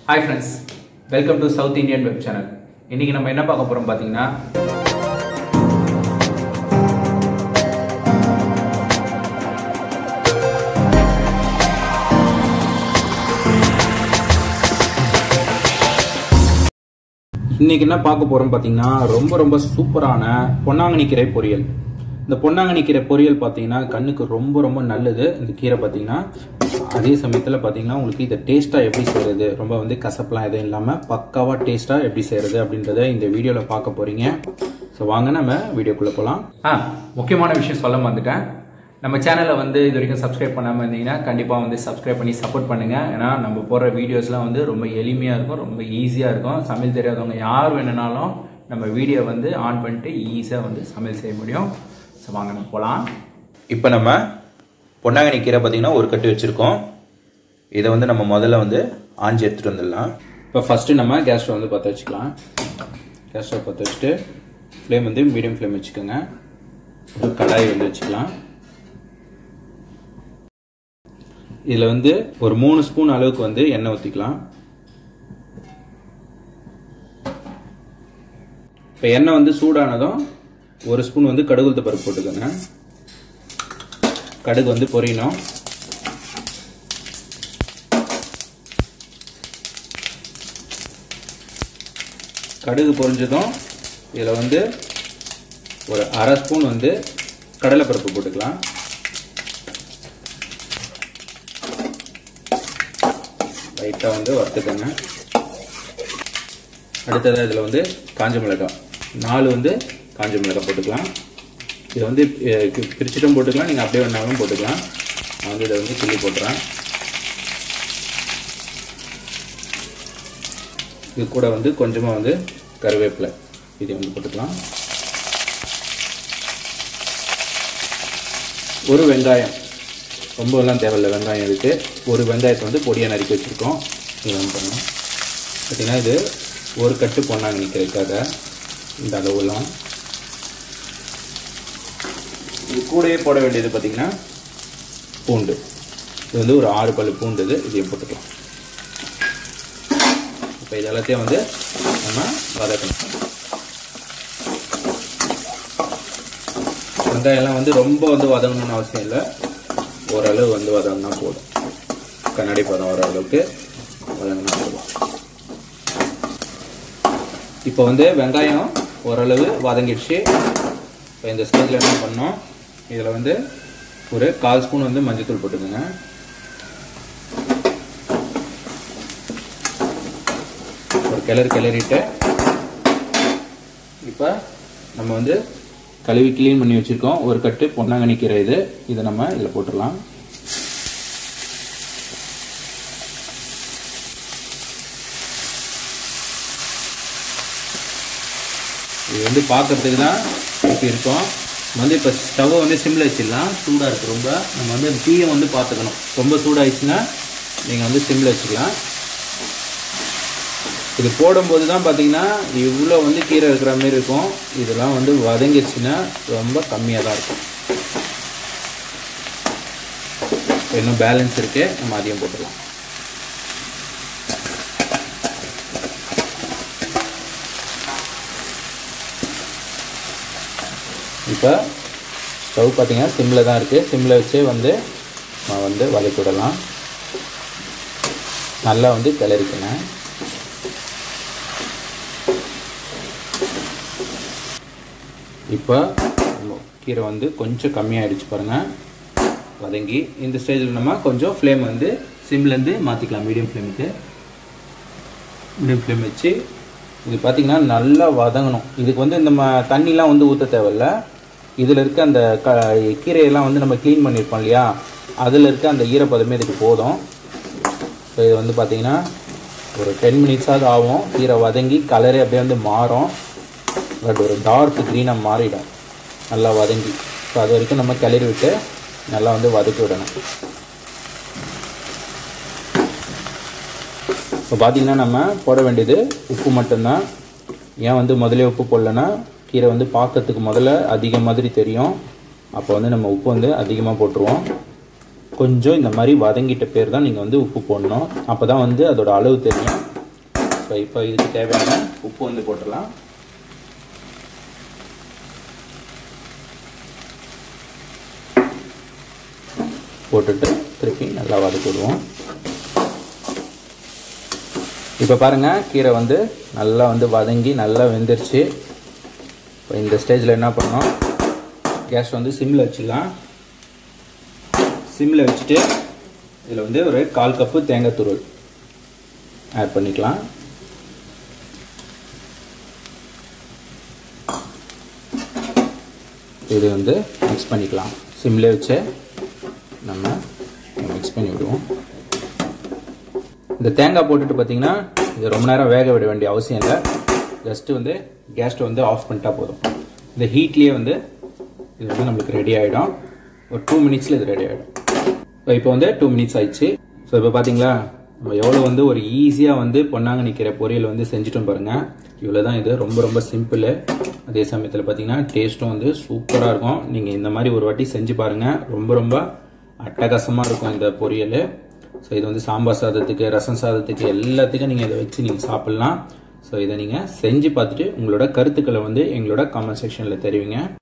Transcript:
hi friends welcome to South Indian web channel இன்னைக்கு நம்ம என்ன பார்க்க போறோம் பார்த்தீங்கன்னா இன்னைக்கு என்ன பார்க்க போறோம் பார்த்தீங்கன்னா ரொம்ப ரொம்ப சூப்பரான பொன்னாங்கண்ணி கீரை பொரியல் இந்த பொன்னாங்கண்ணி கீரை பொரியல் பார்த்தீங்கன்னா கண்ணுக்கு ரொம்ப ரொம்ப நல்லது இந்த கீரை பார்த்தீங்கன்னா அதே சமயத்தில் பார்த்தீங்கன்னா உங்களுக்கு இதை டேஸ்ட்டாக எப்படி செய்கிறது ரொம்ப வந்து கசப்பெலாம் எதுவும் இல்லாமல் பக்காவாக டேஸ்ட்டாக எப்படி செய்கிறது அப்படின்றத இந்த வீடியோவில் பார்க்க போகிறீங்க ஸோ வாங்க நம்ம வீடியோக்குள்ளே போகலாம் ஆ முக்கியமான விஷயம் சொல்ல வந்துட்டேன் நம்ம சேனலை வந்து இது வரைக்கும் சப்ஸ்கிரைப் பண்ணாமல் இருந்தீங்கன்னா கண்டிப்பாக வந்து சப்ஸ்கிரைப் பண்ணி சப்போர்ட் பண்ணுங்கள் ஏன்னா நம்ம போடுற வீடியோஸ்லாம் வந்து ரொம்ப எளிமையாக இருக்கும் ரொம்ப ஈஸியாக இருக்கும் சமையல் தெரியாதவங்க யார் வேணும்னாலும் நம்ம வீடியோ வந்து ஆன் பண்ணிட்டு ஈஸியாக வந்து சமையல் செய்ய முடியும் ஸோ வாங்க நம்ம போகலாம் இப்போ நம்ம பொன்னாங்கண்ணி கீரை பார்த்தீங்கன்னா ஒரு கட்டு வச்சுருக்கோம் இதை வந்து நம்ம முதல்ல வந்து ஆஞ்சி எடுத்துகிட்டு வந்துடலாம் இப்போ ஃபஸ்ட்டு நம்ம கேஸ் ஸ்டவ் வந்து பற்ற வச்சுக்கலாம் கேஸ் ஸ்டவ் பற்ற வச்சுட்டு ஃப்ளேம் வந்து மீடியம் ஃப்ளேம் வச்சுக்கோங்க ஒரு கடாய் வந்து வச்சுக்கலாம் இதில் வந்து ஒரு மூணு ஸ்பூன் அளவுக்கு வந்து எண்ணெய் ஊற்றிக்கலாம் இப்போ எண்ணெய் வந்து சூடானதும் ஒரு ஸ்பூன் வந்து கடுகுலத்த பருப்பு போட்டுக்கோங்க கடுகு வந்து பொரியணும் கடுகு பொரிஞ்சதும் இதில் வந்து ஒரு அரை ஸ்பூன் வந்து கடலைப்பருப்பு போட்டுக்கலாம் லைட்டாக வந்து வறுத்துக்கோங்க அடுத்ததாக இதில் வந்து காஞ்ச மிளகாய் நாலு வந்து காஞ்ச மிளகாய் போட்டுக்கலாம் இதை வந்து பிரிச்சுட்டும் போட்டுக்கலாம் நீங்கள் அப்படியே வேணாலும் போட்டுக்கலாம் நான் வந்து இதை வந்து கிள்ளி போட்டுறேன் இது கூட வந்து கொஞ்சமாக வந்து கருவேப்பிலை இதை வந்து போட்டுக்கலாம் ஒரு வெங்காயம் ரொம்பலாம் தேவையில்லை வெங்காயம் இருக்குது ஒரு வெங்காயத்தை வந்து பொடியாக நறுக்கி வச்சுருக்கோம் இது வந்து பண்ணலாம் பார்த்திங்கன்னா இது ஒரு கட்டு பொண்ணாங்க நிற்கிறதுக்காக இந்த அளவுலாம் இது கூடயே போட வேண்டியது பார்த்திங்கன்னா பூண்டு இது வந்து ஒரு ஆறு பல் பூண்டு இது இதையும் போட்டுக்கலாம் இப்போ இது எல்லாத்தையும் வந்து நம்ம வதக்கணும் வெங்காயம்லாம் வந்து ரொம்ப வந்து வதங்கணும்னு அவசியம் இல்லை ஓரளவு வந்து வதங்கினா போதும் கண்ணாடி பதம் வர அளவுக்கு வதங்கினா போதும் இப்போ வந்து வெங்காயம் ஓரளவு வதங்கிடுச்சு இப்போ இந்த ஸ்டேஜில் என்ன பண்ணோம் இதில் வந்து ஒரு கால் ஸ்பூன் வந்து மஞ்சத்தூள் போட்டுக்கோங்க ஒரு கிளறு கிளறிட்டு இப்போ நம்ம வந்து கழுவி கிளீன் பண்ணி வச்சுருக்கோம் ஒரு கட்டு பொன்னாங்கண்ணி கீரை இது இதை நம்ம இதில் போட்டுடலாம் இது வந்து பார்க்கறதுக்கு தான் இப்படி இருக்கும் வந்து இப்போ ஸ்டவ்வை வந்து சிம்மில் வச்சிடலாம் சூடாக இருக்குது ரொம்ப நம்ம வந்து அந்த தீயை வந்து பார்த்துக்கணும் ரொம்ப சூடாகிடுச்சுன்னா நீங்கள் வந்து சிம்மில் வச்சுக்கலாம் இது போடும்போது தான் பார்த்தீங்கன்னா இவ்வளோ வந்து கீரை இருக்கிற மாதிரி இருக்கும் இதெல்லாம் வந்து வதங்கிடுச்சுன்னா ரொம்ப கம்மியாக தான் இருக்கும் இன்னும் பேலன்ஸ் இருக்கு நம்ம அதையும் போட்டுடலாம் இப்போ ஸ்டவ் பார்த்தீங்கன்னா சிம்மில் தான் இருக்குது சிம்மில் வச்சே வந்து நான் வந்து வதக்கி விடலாம் நல்லா வந்து கிளறிக்கணும் இப்போ கீரை வந்து கொஞ்சம் கம்மியாகிடுச்சு பாருங்கள் வதங்கி இந்த ஸ்டேஜில் நம்ம கொஞ்சம் ஃப்ளேம் வந்து சிம்லேருந்து மாற்றிக்கலாம் மீடியம் ஃப்ளேமுக்கு மீடியம் ஃப்ளேம் வச்சு இது பார்த்திங்கன்னா நல்லா வதங்கணும் இதுக்கு வந்து இந்த ம தண்ணிலாம் வந்து ஊற்ற தேவையில்ல இதில் இருக்க அந்த க கீரையெல்லாம் வந்து நம்ம க்ளீன் பண்ணியிருப்போம் இல்லையா அதில் இருக்க அந்த ஈரப்பதமே இதுக்கு போதும் ஸோ இது வந்து பார்த்திங்கன்னா ஒரு டென் மினிட்ஸாவது ஆகும் கீரை வதங்கி கலரே அப்படியே வந்து மாறும் பட் ஒரு டார்க் க்ரீனாக மாறிடும் நல்லா வதங்கி ஸோ அது வரைக்கும் நம்ம கிளறி விட்டு நல்லா வந்து வதக்கி விடணும் இப்போ பார்த்திங்கன்னா நம்ம போட வேண்டியது உப்பு மட்டும்தான் ஏன் வந்து முதலே உப்பு போடலன்னா கீரை வந்து பார்க்கறதுக்கு முதல்ல அதிக மாதிரி தெரியும் அப்போ வந்து நம்ம உப்பு வந்து அதிகமாக போட்டுருவோம் கொஞ்சம் இந்த மாதிரி வதங்கிட்ட பேர் தான் நீங்கள் வந்து உப்பு போடணும் அப்போ தான் வந்து அதோட அளவு தெரியும் ஸோ இப்போ இதுக்கு தேவையான உப்பு வந்து போட்டுடலாம் போட்டுட்டு திருப்பி நல்லா வதக்கி விடுவோம் இப்போ பாருங்கள் கீரை வந்து நல்லா வந்து வதங்கி நல்லா வெந்துருச்சு இப்போ இந்த ஸ்டேஜில் என்ன பண்ணோம் கேஸ் வந்து சிம்மில் வச்சுக்கலாம் சிம்மில் வச்சுட்டு இதில் வந்து ஒரு கால் கப்பு தேங்காய் துருவல் ஆட் பண்ணிக்கலாம் இது வந்து மிக்ஸ் பண்ணிக்கலாம் சிம்லே வச்சு நம்ம மிக்ஸ் பண்ணி விடுவோம் இந்த தேங்காய் போட்டுட்டு பார்த்தீங்கன்னா இது ரொம்ப நேரம் வேக விட வேண்டிய அவசியம் இல்லை ஜஸ்ட்டு வந்து கேஸ்ட்டை வந்து ஆஃப் பண்ணிட்டா போதும் இந்த ஹீட்லேயே வந்து இது வந்து நம்மளுக்கு ரெடி ஆகிடும் ஒரு டூ மினிட்ஸில் இது ரெடி ஆகிடும் ஸோ இப்போ வந்து டூ மினிட்ஸ் ஆயிடுச்சு ஸோ இப்போ பார்த்தீங்களா நம்ம எவ்வளோ வந்து ஒரு ஈஸியாக வந்து பொன்னாங்க நிற்கிற பொரியல் வந்து செஞ்சுட்டோம் பாருங்கள் இவ்வளோ தான் இது ரொம்ப ரொம்ப சிம்பிள் அதே சமயத்தில் பார்த்தீங்கன்னா டேஸ்ட்டும் வந்து சூப்பராக இருக்கும் நீங்கள் இந்த மாதிரி ஒரு வாட்டி செஞ்சு பாருங்கள் ரொம்ப ரொம்ப அட்டகாசமாக இருக்கும் இந்த பொரியல் ஸோ இது வந்து சாம்பார் சாதத்துக்கு ரசம் சாதத்துக்கு எல்லாத்துக்கும் நீங்கள் இதை வச்சு நீங்கள் சாப்பிட்லாம் ஸோ இதை நீங்கள் செஞ்சு பார்த்துட்டு உங்களோட கருத்துக்களை வந்து எங்களோட காமெண்ட் செக்ஷனில் தெரிவிங்க